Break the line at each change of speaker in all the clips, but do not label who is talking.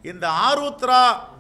இந்த ஆருத்ரா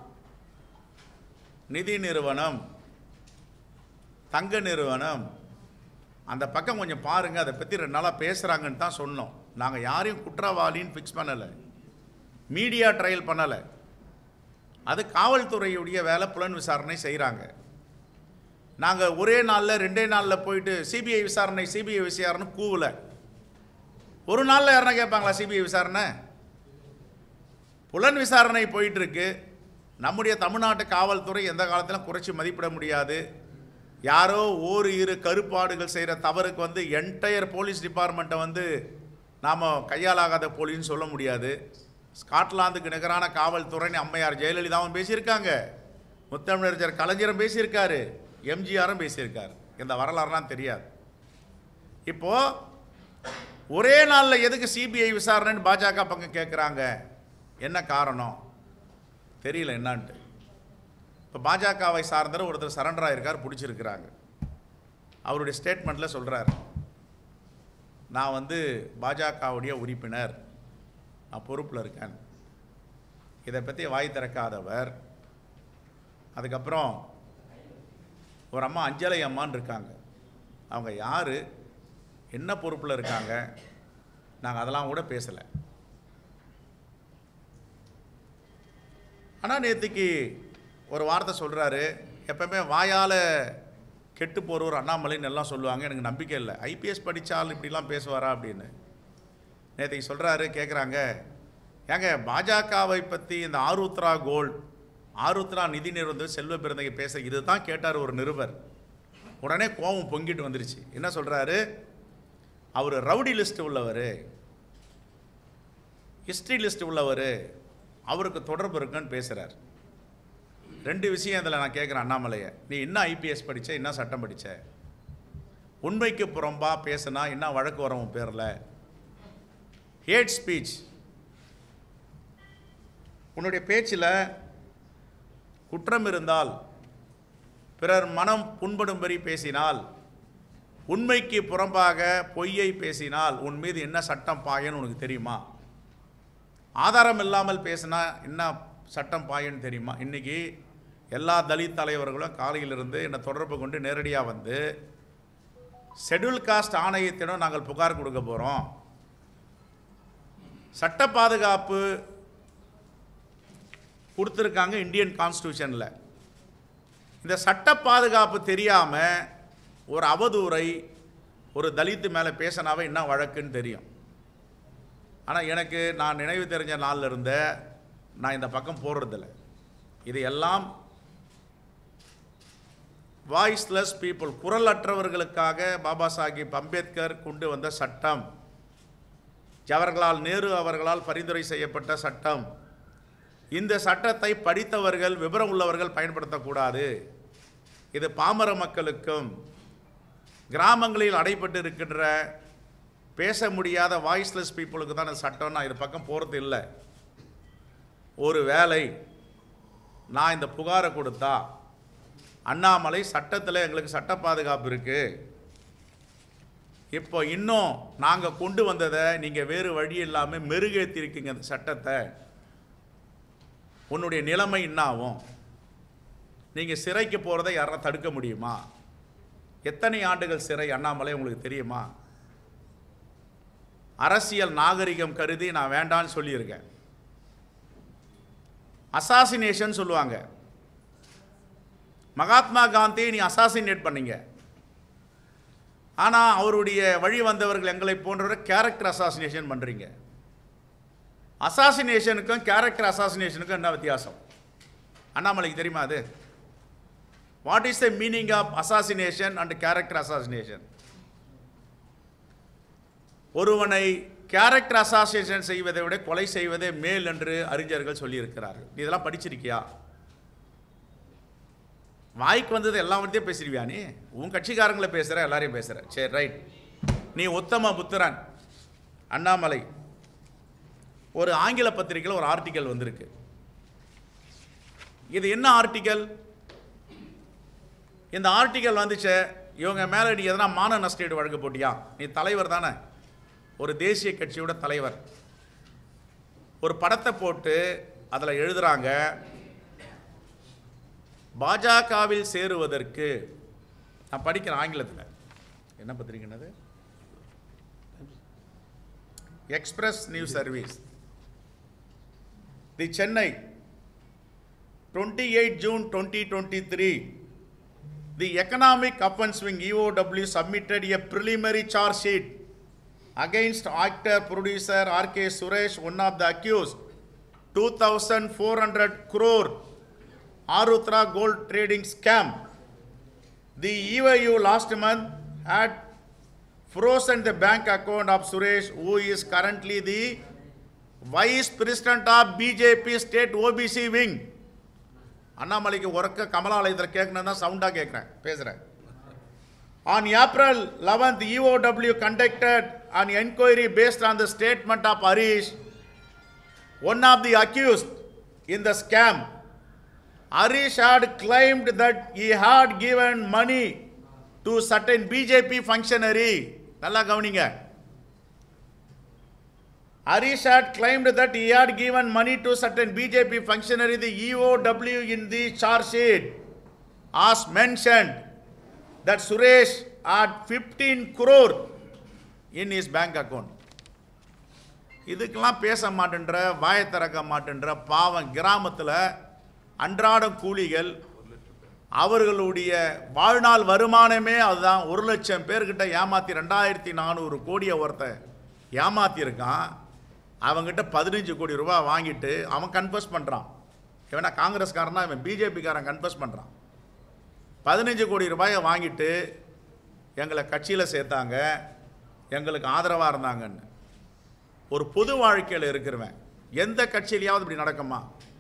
நிதி நிறுவனம் தங்க நிறுவனம் அந்த பக்கம் கொஞ்சம் பாருங்கள் அதை பற்றி ரெண்டு நாளாக பேசுகிறாங்கன்னு தான் சொன்னோம் நாங்கள் யாரையும் குற்றவாளின்னு ஃபிக்ஸ் பண்ணலை மீடியா ட்ரையல் பண்ணலை அது காவல்துறையுடைய வேலை புலன் விசாரணை செய்கிறாங்க நாங்கள் ஒரே நாளில் ரெண்டே நாளில் போயிட்டு சிபிஐ விசாரணை சிபிஐ விசாரணை கூவல ஒரு நாளில் யாருன்னா கேட்பாங்களா சிபிஐ விசாரணை புலன் விசாரணை போயிட்டு இருக்கு நம்முடைய தமிழ்நாட்டு காவல்துறை எந்த காலத்திலும் குறைச்சி மதிப்பிட முடியாது யாரோ ஓரு இரு கருப்பாடுகள் செய்கிற தவறுக்கு வந்து என்டையர் போலீஸ் டிபார்ட்மெண்ட்டை வந்து நாம் கையாலாகாத போலீஸ்னு சொல்ல முடியாது ஸ்காட்லாந்துக்கு நிகரான காவல்துறைன்னு அம்மையார் ஜெயலலிதாவும் பேசியிருக்காங்க முத்தமிழறிஞர் கலைஞரும் பேசியிருக்காரு எம்ஜிஆரும் பேசியிருக்காரு இந்த வரலாறுலாம் தெரியாது இப்போது ஒரே நாளில் எதுக்கு சிபிஐ விசாரணைன்னு பாஜக பக்கம் கேட்குறாங்க என்ன காரணம் தெரியல என்னான்ட்டு இப்போ பாஜகவை சார்ந்தவர் ஒருத்தர் சரண்டர் ஆயிருக்கார் பிடிச்சிருக்கிறாங்க அவருடைய ஸ்டேட்மெண்ட்டில் சொல்கிறார் நான் வந்து பாஜகவுடைய உறுப்பினர் நான் பொறுப்பில் இருக்கேன் இதை பற்றி வாய் திறக்காதவர் அதுக்கப்புறம் ஒரு அம்மா அஞ்சலை அம்மான்னு இருக்காங்க அவங்க யார் என்ன பொறுப்பில் இருக்காங்க நாங்கள் அதெல்லாம் கூட பேசலை ஆனால் நேற்றுக்கு ஒரு வார்த்தை சொல்கிறாரு எப்பவுமே வாயால் கெட்டு போகிறவர் அண்ணாமலைன்னு எல்லாம் சொல்லுவாங்க எனக்கு நம்பிக்கை இல்லை ஐபிஎஸ் படித்தால் இப்படிலாம் பேசுவாரா அப்படின்னு நேற்றுக்கு சொல்கிறாரு கேட்குறாங்க ஏங்க பாஜகவை பற்றி இந்த ஆருத்ரா கோல்ட் ஆருத்ரா நிதி நிறுவனம் செல்வ பிறந்தகை பேச இதுதான் கேட்டார் ஒரு நிருபர் உடனே கோபம் பொங்கிட்டு வந்துருச்சு என்ன சொல்கிறாரு அவர் ரவுடி லிஸ்ட் உள்ளவர் ஹிஸ்ட்ரி லிஸ்ட் உள்ளவர் அவருக்கு தொடர்பு இருக்குன்னு பேசுகிறார் ரெண்டு விஷயம் இதில் நான் கேட்குறேன் அண்ணாமலையை நீ என்ன ஐபிஎஸ் படிச்ச என்ன சட்டம் படிச்ச உண்மைக்கு புறம்பா பேசுனா என்ன வழக்கு வரும் உன் பேரில் ஹேட் ஸ்பீச் உன்னுடைய பேச்சில் குற்றம் இருந்தால் பிறர் மனம் புண்படும்படி பேசினால் உண்மைக்கு புறம்பாக பொய்யை பேசினால் உன் மீது என்ன சட்டம் பாயன்னு உனக்கு தெரியுமா ஆதாரம் இல்லாமல் பேசினா என்ன சட்டம் பாயன்னு தெரியுமா இன்றைக்கி எல்லா தலித் தலைவர்களும் காலையிலிருந்து என்னை தொடர்பு கொண்டு நேரடியாக வந்து ஷெட்யூல் காஸ்ட் ஆணையத்திடம் நாங்கள் புகார் கொடுக்க போகிறோம் சட்ட பாதுகாப்பு கொடுத்துருக்காங்க இந்தியன் கான்ஸ்டியூஷனில் இந்த சட்ட பாதுகாப்பு தெரியாமல் ஒரு அவதூறை ஒரு தலித்து மேலே பேசினாவே என்ன வழக்குன்னு தெரியும் ஆனால் எனக்கு நான் நினைவு தெரிஞ்ச நாளில் இருந்த நான் இந்த பக்கம் போடுறதில்ல இது எல்லாம் வாய்ஸ்லெஸ் பீப்புள் குரல் அற்றவர்களுக்காக பாபா சாஹிப் அம்பேத்கர் கொண்டு வந்த சட்டம் ஜவஹர்லால் நேரு அவர்களால் பரிந்துரை செய்யப்பட்ட சட்டம் இந்த சட்டத்தை படித்தவர்கள் விவரம் உள்ளவர்கள் பயன்படுத்தக்கூடாது இது பாமர மக்களுக்கும் கிராமங்களில் அடைபட்டு இருக்கின்ற பேச முடியாத வாய்ஸ்லெஸ் பீப்புளுக்கு தான் இந்த சட்டம் நான் இது பக்கம் போகிறது இல்லை ஒரு வேளை நான் இந்த புகாரை கொடுத்தா அண்ணாமலை சட்டத்தில் எங்களுக்கு சட்ட பாதுகாப்பு இருக்குது இப்போ இன்னும் நாங்கள் கொண்டு வந்ததை நீங்கள் வேறு வழி இல்லாமல் மெருகேற்றிருக்கீங்க அந்த சட்டத்தை உன்னுடைய நிலைமை என்ன ஆகும் நீங்கள் சிறைக்கு போகிறதை யாரும் தடுக்க முடியுமா எத்தனை ஆண்டுகள் சிறை அண்ணாமலை உங்களுக்கு தெரியுமா அரசியல் நாகரிகம் கருதி நான் வேண்டான்னு சொல்லியிருக்கேன் அசாசினேஷன் சொல்லுவாங்க மகாத்மா காந்தியை நீ அசாசினேட் பண்ணீங்க ஆனால் அவருடைய வழி வந்தவர்கள் எங்களை போன்றவரை கேரக்டர் அசாசினேஷன் பண்ணுறீங்க அசாசினேஷனுக்கும் கேரக்டர் அசாசினேஷனுக்கும் என்ன வித்தியாசம் அண்ணாமலைக்கு தெரியுமா அது what is the meaning of assassination and character assassination ஒருவனை கேரக்டர் அசாசினேஷன் செய்வதை விட கொலை செய்வதே மேல் என்று அறிஞர்கள் சொல்லியிருக்கிறார்கள் நீ இதெல்லாம் படிச்சிருக்கியா வாய்க்கு வந்தது எல்லாம் வந்துட்டே பேசிடுவியா நீ உன் கட்சிக்காரங்களை பேசுகிற எல்லாரையும் பேசுகிற சரி ரைட் நீ உத்தம புத்திரன் அண்ணாமலை ஒரு ஆங்கில பத்திரிக்கையில் ஒரு ஆர்டிக்கல் வந்திருக்கு இது என்ன ஆர்டிக்கல் இந்த ஆர்டிக்கல் வந்துச்சே இவங்க மேலே நீ எதனா மான நஷ்டீடு வழக்கு போட்டியா நீ தலைவர் தானே ஒரு தேசிய கட்சியோட தலைவர் ஒரு படத்தை போட்டு அதில் எழுதுறாங்க பாஜகவில் சேருவதற்கு நான் படிக்கிறேன் ஆங்கிலத்தில் என்ன பத்திரிக்கைனது express news service the Chennai 28 June 2023, the Economic Upswing EOW submitted a preliminary charge sheet against actor producer R.K. Suresh, one of the accused, 2,400 crore Arutra gold trading scam. The EIU last month had frozen the bank account of Suresh, who is currently the vice president of BJP state OBC wing. அண்ணாமலைக்கு உறக்க கமலாலயத்தில் கேட்கணும் தான் சவுண்டாக கேட்குறேன் பேசுகிறேன் On April 11th, EOW conducted an inquiry based on the statement of Harish, one of the accused in the scam. Harish had claimed that he had given money to certain BJP functionary. நல்லா கவனிங்க Harish had claimed that he had given money to certain BJP functionary, the EOW in the charge sheet. As mentioned, that Suresh had 15 crore in his bank account. இதுக்கெல்லாம் பேச மாட்டேன்ற வாயை திறக்க மாட்டேன்ற பாவம் கிராமத்தில் அன்றாடம் கூலிகள் அவர்களுடைய வாழ்நாள் வருமானமே அதுதான் ஒரு லட்சம் பேர்கிட்ட ஏமாத்தி ரெண்டாயிரத்தி நானூறு கோடியை ஒருத்தன் ஏமாத்தியிருக்கான் அவங்கிட்ட பதினஞ்சு கோடி ரூபாய் வாங்கிட்டு அவன் கன்ஃபஸ் பண்ணுறான் இவனா காங்கிரஸ்காரனா இவன் பிஜேபிக்காரன் கன்ஃபஸ் பண்ணுறான் பதினஞ்சு கோடி ரூபாயை வாங்கிட்டு எங்களை கட்சியில் சேர்த்தாங்க எங்களுக்கு ஆதரவாக இருந்தாங்கன்னு ஒரு பொது வாழ்க்கையில் இருக்கிறவன் எந்த கட்சியிலையாவது இப்படி நடக்குமா